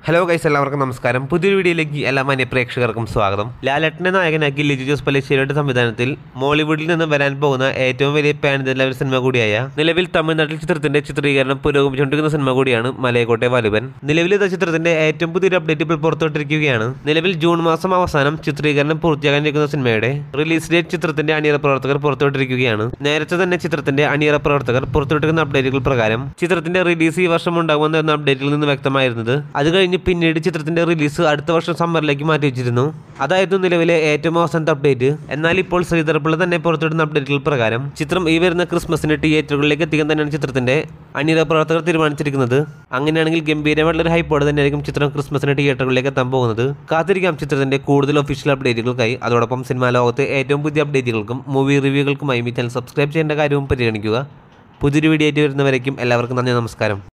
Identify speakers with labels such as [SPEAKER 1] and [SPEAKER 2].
[SPEAKER 1] hello guys എല്ലാവർക്കും നമസ്കാരം പുതിയൊരു വീഡിയോയിലേക്ക് എല്ലാ മാന്യ പ്രേക്ഷകർക്കും സ്വാഗതം ലാലട്ടന്റെ നായകനാക്കി ലിജു ജോസ് പല്ലിശ്ശേരിയുടെ സംവിധാനത്തിൽ മോളിവുഡിൽ നിന്ന് വരാൻ പോകുന്ന ഏറ്റവും വലിയ പാൻ ഇന്ത്യൻ ലെവൽ സിനിമ കൂടിയായ നിലവിൽ തമിഴ്നാട്ടിൽ ചിത്രത്തിന്റെ ചിത്രീകരണം പുരോഗമിച്ചുകൊണ്ടിരിക്കുന്ന സിനിമ കൂടിയാണ് മലയക്കോട്ടെ വലുവൻ നിലവിൽ ഇത് ചിത്രത്തിന്റെ ഏറ്റവും പുതിയൊരു അപ്ഡേറ്റ് ഇപ്പോൾ പുറത്തുവിട്ടിരിക്കുകയാണ് നിലവിൽ ജൂൺ മാസം അവസാനം ചിത്രീകരണം പൂർത്തിയാകാനിരിക്കുന്ന സിനിമയുടെ റിലീസ് ഡേറ്റ് ചിത്രത്തിന്റെ അണിയറ പ്രവർത്തകർ പുറത്തുവിട്ടിരിക്കുകയാണ് നേരത്തെ തന്നെ ചിത്രത്തിന്റെ അണിയറ പ്രവർത്തകർ പുറത്തുവിട്ടിരിക്കുന്ന അപ്ഡേറ്റുകൾ പ്രകാരം ചിത്രത്തിന്റെ റിലീസ് ഈ വർഷം ഉണ്ടാകുമെന്ന എന്ന അപ്ഡേറ്റിൽ നിന്ന് വ്യക്തമായിരുന്നത് അത് കഴിഞ്ഞ് പിന്നീട് ചിത്രത്തിന്റെ റിലീസ് അടുത്ത വർഷം സമ്മറിലേക്ക് മാറ്റി വെച്ചിരുന്നു അതായിരുന്നു നിലവിലെ ഏറ്റവും അവസാനത്തെ അപ്ഡേറ്റ് എന്നാൽ ഇപ്പോൾ ശ്രീധർപിള്ള തന്നെ പുറത്തുവിടുന്ന അപ്ഡേറ്റുകൾ പ്രകാരം ചിത്രം ഈ വരുന്ന ക്രിസ്മസിന് തിയേറ്ററുകളിലേക്ക് എത്തിക്കാൻ തന്നെയാണ് ചിത്രത്തിന്റെ അണിയറ പ്രവർത്തകർ തീരുമാനിച്ചിരിക്കുന്നത് അങ്ങനെയാണെങ്കിൽ ഗംഭീരമായിട്ടുള്ള ഒരു ഹൈപ്പോടെ തന്നെയായിരിക്കും ചിത്രം ക്രിസ്മസിന് തിയേറ്ററുകളിലേക്ക് എത്താൻ പോകുന്നത് കാത്തിരിക്കാം ചിത്രത്തിന്റെ കൂടുതൽ ഒഫീഷ്യൽ അപ്ഡേറ്റുകൾക്കായി അതോടൊപ്പം സിനിമാ ലോകത്തെ ഏറ്റവും പുതിയ അപ്ഡേറ്റുകൾക്കും മൂവി റിവ്യൂകൾക്കുമായി ഈ ചാനൽ സബ്സ്ക്രൈബ് ചെയ്യേണ്ട കാര്യവും പരിഗണിക്കുക പുതിയൊരു വീഡിയോ ആയിട്ട് വരുന്നവരേക്കും എല്ലാവർക്കും നന്ദി നമസ്കാരം